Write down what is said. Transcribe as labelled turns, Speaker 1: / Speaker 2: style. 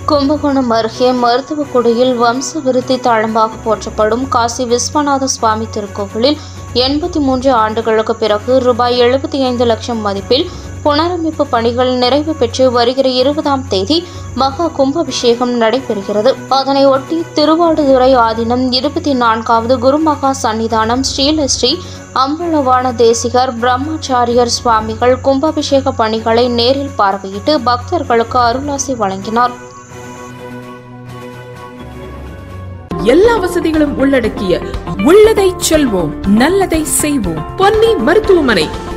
Speaker 1: கும்பகோணம் அருகே மருத்துவக்குடியில் வம்ச விருத்தி தளமாக போற்றப்படும் காசி விஸ்வநாத சுவாமி திருக்கோவிலில் எண்பத்தி மூன்று ஆண்டுகளுக்கு பிறகு ரூபாய் எழுபத்தி ஐந்து லட்சம் மதிப்பில் புனரமைப்பு பணிகள் நிறைவு பெற்று வருகிற இருபதாம் தேதி மகா கும்பாபிஷேகம் நடைபெறுகிறது அதனை ஒட்டி திருவாடுதுறை ஆதீனம் இருபத்தி நான்காவது குருமகா சன்னிதானம் ஸ்ரீலஸ்ரீ அம்பலவான தேசிகர் பிரம்மச்சாரியர் சுவாமிகள் கும்பாபிஷேக பணிகளை நேரில் பார்வையிட்டு பக்தர்களுக்கு அருளாசி வழங்கினார்
Speaker 2: எல்லா வசதிகளும் உள்ளடக்கிய உள்ளதை செல்வோம் நல்லதை செய்வோம் பொன்னி மருத்துவமனை